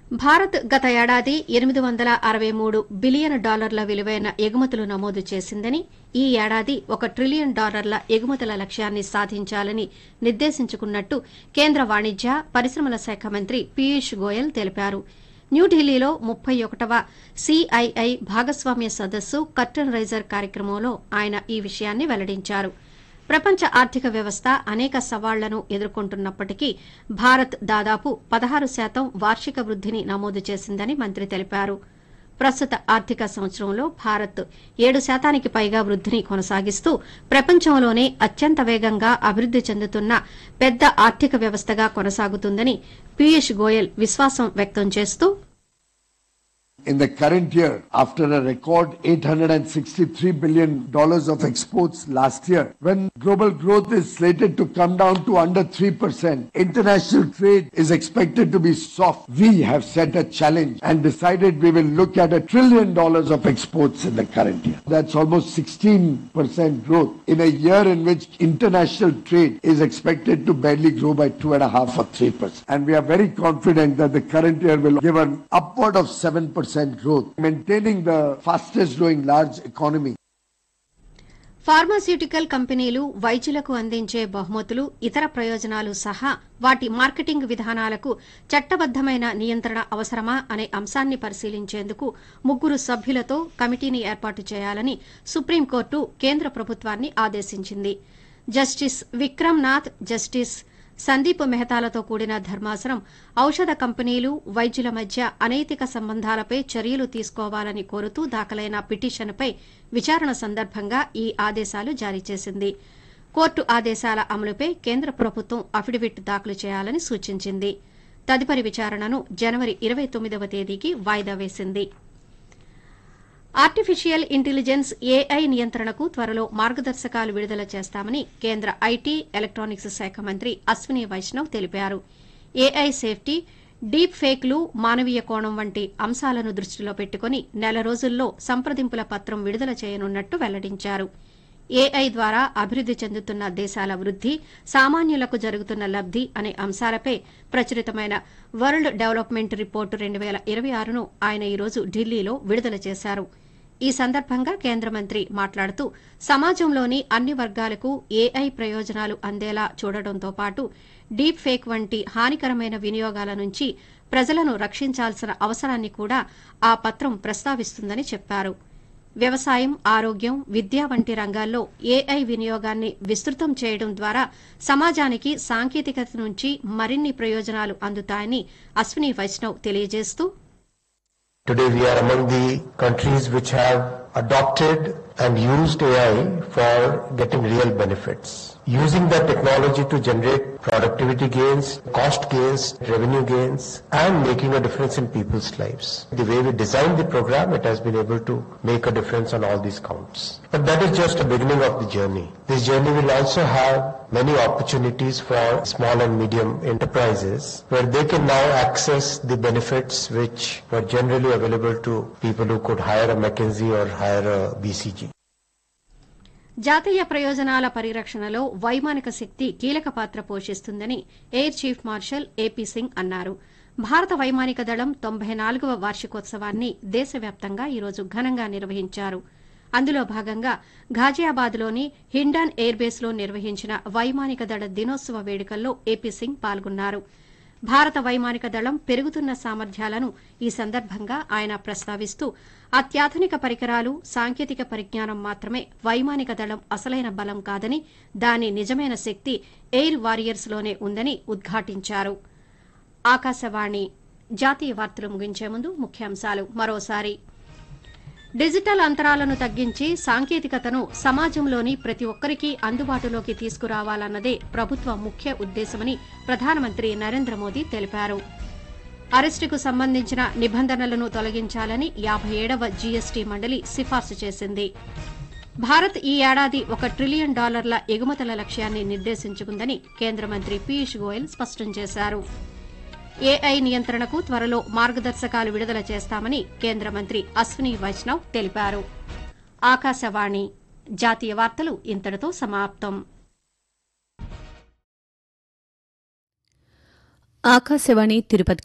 భారత్ గత ఏడాది ఎనిమిది వందల అరవై మూడు బిలియన్ డాలర్ల విలువైన ఎగుమతులు నమోదు చేసిందని ఈ ఏడాది ఒక ట్రిలియన్ డాలర్ల ఎగుమతుల లక్ష్యాన్ని సాధించాలని నిర్దేశించుకున్నట్టు కేంద్ర వాణిజ్య పరిశ్రమల శాఖ మంత్రి పీయూష్ గోయల్ తెలిపారు న్యూఢిల్లీలో ముప్పై ఒకటవ సిఐఐ భాగస్వామ్య సదస్సు కర్టన్ రైజర్ కార్యక్రమంలో ఆయన ఈ విషయాన్ని వెల్లడించారు ప్రపంచ ఆర్థిక వ్యవస్థ అనేక సవాళ్లను ఎదుర్కొంటున్నప్పటికీ భారత్ దాదాపు పదహారు శాతం వార్షిక వృద్దిని నమోదు చేసిందని మంత్రి తెలిపారు ప్రస్తుత ఆర్థిక సంవత్సరంలో భారత్ ఏడు శాతానికి పైగా వృద్దిని కొనసాగిస్తూ ప్రపంచంలోనే అత్యంత వేగంగా అభివృద్ది చెందుతున్న పెద్ద ఆర్థిక వ్యవస్థగా కొనసాగుతుందని పీయూష్ గోయల్ విశ్వాసం వ్యక్తం చేస్తూ In the current year, after a record $863 billion of exports last year, when global growth is slated to come down to under 3%, international trade is expected to be soft. We have set a challenge and decided we will look at a trillion dollars of exports in the current year. That's almost 16% growth in a year in which international trade is expected to barely grow by 2.5 or 3%. And we are very confident that the current year will give an upward of 7% growth, maintaining the fastest growing large economy. Pharmaceutical కంపెనీలు వైద్యులకు అందించే బహుమతులు ఇతర ప్రయోజనాలు సహా వాటి marketing విధానాలకు చట్టబద్దమైన నియంత్రణ అవసరమా అనే అంశాన్ని పరిశీలించేందుకు ముగ్గురు సభ్యులతో కమిటీని ఏర్పాటు చేయాలని సుప్రీంకోర్టు కేంద్ర ప్రభుత్వాన్ని ఆదేశించింది జస్టిస్ విక్రమ్ నాథ్ జస్టిస్ సందీప్ మెహతాలతో కూడిన ధర్మాసనం ఔషధ కంపెనీలు వైద్యుల మధ్య అనైతిక సంబంధాలపై చర్యలు తీసుకోవాలని కోరుతూ దాఖలైన పిటిషన్పై విచారణ సందర్భంగా ఈ ఆదేశాలు జారీ చేసింది కోర్టు ఆదేశాల అమలుపై కేంద్ర ప్రభుత్వం అఫిడవిట్ దాఖలు చేయాలని సూచించింది తదుపరి విచారణను జనవరి ఇరవై తొమ్మిదవ తేదీకి వాయిదా వేసింది ఆర్టిఫిషియల్ ఇంటెలిజెన్స్ ఏఐ నియంత్రణకు త్వరలో మార్గదర్శకాలు విడుదల చేస్తామని కేంద్ర ఐటీ ఎలక్టానిక్స్ శాఖ మంత్రి అశ్విని వైష్ణవ్ తెలిపారు ఏఐ సేఫ్టీ డీప్ ఫేక్లు మానవీయ కోణం వంటి అంశాలను దృష్టిలో పెట్టుకుని నెల రోజుల్లో సంప్రదింపుల పత్రం విడుదల చేయనున్నట్టు వెల్లడించారు ఏఐ ద్వారా అభివృద్ది చెందుతున్న దేశాల వృద్ది సామాన్యులకు జరుగుతున్న లబ్ది అనే అంశాలపై ప్రచురితమైన వరల్డ్ డెవలప్మెంట్ రిపోర్టు రెండు వేల ఇరవై ఆరును ఆయన ఈరోజు ఢిల్లీలో విడుదల చేశారు ఈ సందర్భంగా కేంద్ర మంత్రి మాట్లాడుతూ సమాజంలోని అన్ని వర్గాలకు ఏఐ ప్రయోజనాలు అందేలా చూడడంతో పాటు డీప్ ఫేక్ వంటి హానికరమైన వినియోగాల నుంచి ప్రజలను రక్షించాల్సిన అవసరాన్ని కూడా ఆ పత్రం ప్రస్తావిస్తుందని చెప్పారు వ్యవసాయం ఆరోగ్యం విద్య వంటి రంగాల్లో ఏఐ వినియోగాన్ని విస్తృతం చేయడం ద్వారా సమాజానికి సాంకేతికత నుంచి మరిన్ని ప్రయోజనాలు అందుతాయని అశ్విని వైష్ణవ్ తెలియజేస్తూ Today we are among the countries which have adopted and used AI for getting real benefits. Using that technology to generate productivity gains, cost gains, revenue gains, and making a difference in people's lives. The way we designed the program, it has been able to make a difference on all these counts. But that is just a beginning of the journey. This journey will also have many opportunities for small and medium enterprises where they can now access the benefits which were generally available to people who could hire a McKinsey or hire a BCG. జాతీయ ప్రయోజనాల పరిరక్షణలో వైమానిక శక్తి కీలక పాత్ర పోషిస్తుందని air chief marshal AP Singh అన్నారు భారత వైమానిక దళం తొంభై నాలుగవ వార్షికోత్సవాన్ని దేశవ్యాప్తంగా ఈరోజు ఘనంగా నిర్వహించారు అందులో భాగంగా ఘాజియాబాద్లోని హిండాన్ ఎయిర్ బేస్లో నిర్వహించిన వైమానిక దళ దినోత్సవ వేడుకల్లో ఏపీ సింగ్ పాల్గొన్నారు భారత వైమానిక దళం పెరుగుతున్న సామర్థ్యాలను ఈ సందర్భంగా ఆయన ప్రస్తావిస్తూ అత్యాధునిక పరికరాలు సాంకేతిక పరిజ్ఞానం మాత్రమే వైమానిక దళం అసలైన బలం కాదని దాని నిజమైన శక్తి ఎయిర్ వారియర్స్లోనే ఉందని ఉద్ఘాటించారు ఆకాశవాణి జాతీయ వార్తలు ముగించే ముందు ముఖ్యాంశాలు మరోసారి డిజిటల్ అంతరాలను తగ్గించి సాంకేతికతను సమాజంలోని ప్రతి ఒక్కరికీ అందుబాటులోకి తీసుకురావాలన్నదే ప్రభుత్వ ముఖ్య ఉద్దేశమని ప్రధానమంత్రి నరేంద్ర మోదీ తెలిపారు అరెస్టుకు సంబంధించిన నిబంధనలను తొలగించాలని యాభై ఏడవ జీఎస్టీ మండలి సిఫార్సు చేసింది భారత్ ఈ ఏడాది ఒక ట్రిలియన్ డాలర్ల ఎగుమతుల లక్ష్యాన్ని నిర్దేశించుకుందని కేంద్ర మంత్రి పీయూష్ గోయల్ స్పష్టం చేశారు ఏఐ నియంత్రణకు త్వరలో మార్గదర్శకాలు విడుదల చేస్తామని కేంద్ర మంత్రి అశ్విని వైష్ణవ్ తెలిపారు ఆకాశవాణి జాతీయ వార్తలు ఇంతటితో సమాప్తం ఆకాశవాణి తిరుపతి